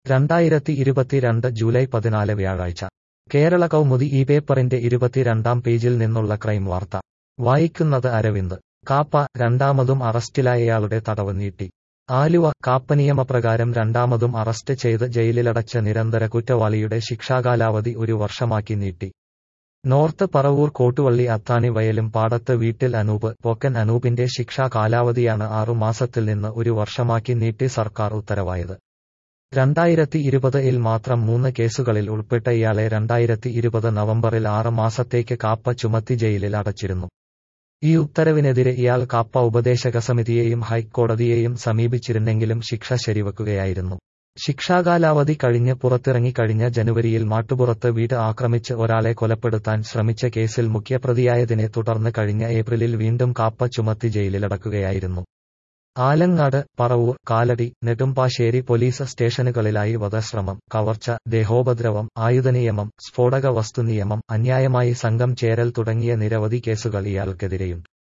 രണ്ടായിരത്തി ഇരുപത്തിരണ്ട് ജൂലൈ പതിനാല് വ്യാഴാഴ്ച കേരള കൗമുദി ഈ പേപ്പറിന്റെ ഇരുപത്തിരണ്ടാം പേജിൽ നിന്നുള്ള ക്രൈം വാർത്ത വായിക്കുന്നത് അരവിന്ദ് കാപ്പ രണ്ടാമതും അറസ്റ്റിലായയാളുടെ തടവ് നീട്ടി ആലുവ കാപ്പ നിയമപ്രകാരം രണ്ടാമതും അറസ്റ്റ് ചെയ്ത് ജയിലിലടച്ച നിരന്തര കുറ്റവാളിയുടെ ശിക്ഷാകാലാവധി ഒരു വർഷമാക്കി നീട്ടി നോർത്ത് പറവൂർ കോട്ടുവള്ളി അത്താണി വയലും പാടത്ത് വീട്ടിൽ അനൂപ് പൊക്കൻ അനൂപിന്റെ ശിക്ഷാ കാലാവധിയാണ് ആറു മാസത്തിൽ നിന്ന് ഒരു വർഷമാക്കി നീട്ടി സർക്കാർ ഉത്തരവായത് രണ്ടായിരത്തി ഇരുപത് ഇൽ മാത്രം മൂന്ന് കേസുകളിൽ ഉൾപ്പെട്ട ഇയാളെ രണ്ടായിരത്തി ഇരുപത് നവംബറിൽ ആറ് മാസത്തേക്ക് കാപ്പ ചുമത്തി ജയിലിൽ അടച്ചിരുന്നു ഈ ഉത്തരവിനെതിരെ ഇയാൾ കാപ്പ ഉപദേശക സമിതിയെയും ഹൈക്കോടതിയെയും സമീപിച്ചിരുന്നെങ്കിലും ശിക്ഷ ശരിവെക്കുകയായിരുന്നു ശിക്ഷാകാലാവധി കഴിഞ്ഞ് പുറത്തിറങ്ങി കഴിഞ്ഞ ജനുവരിയിൽ മാട്ടുപുറത്ത് വീട് ആക്രമിച്ച് ഒരാളെ കൊലപ്പെടുത്താൻ ശ്രമിച്ച കേസിൽ മുഖ്യപ്രതിയായതിനെ തുടർന്ന് കഴിഞ്ഞ ഏപ്രിലിൽ വീണ്ടും കാപ്പ ചുമത്തി ജയിലിലടക്കുകയായിരുന്നു ആലങ്ങാട് പറവൂർ കാലടി നെടുമ്പാശ്ശേരി പോലീസ് സ്റ്റേഷനുകളിലായി വധശ്രമം കവർച്ച ദേഹോപദ്രവം ആയുധനിയമം സ്ഫോടക വസ്തു നിയമം അന്യായമായി സംഘം ചേരൽ തുടങ്ങിയ നിരവധി കേസുകൾ ഇയാൾക്കെതിരെയുണ്ട്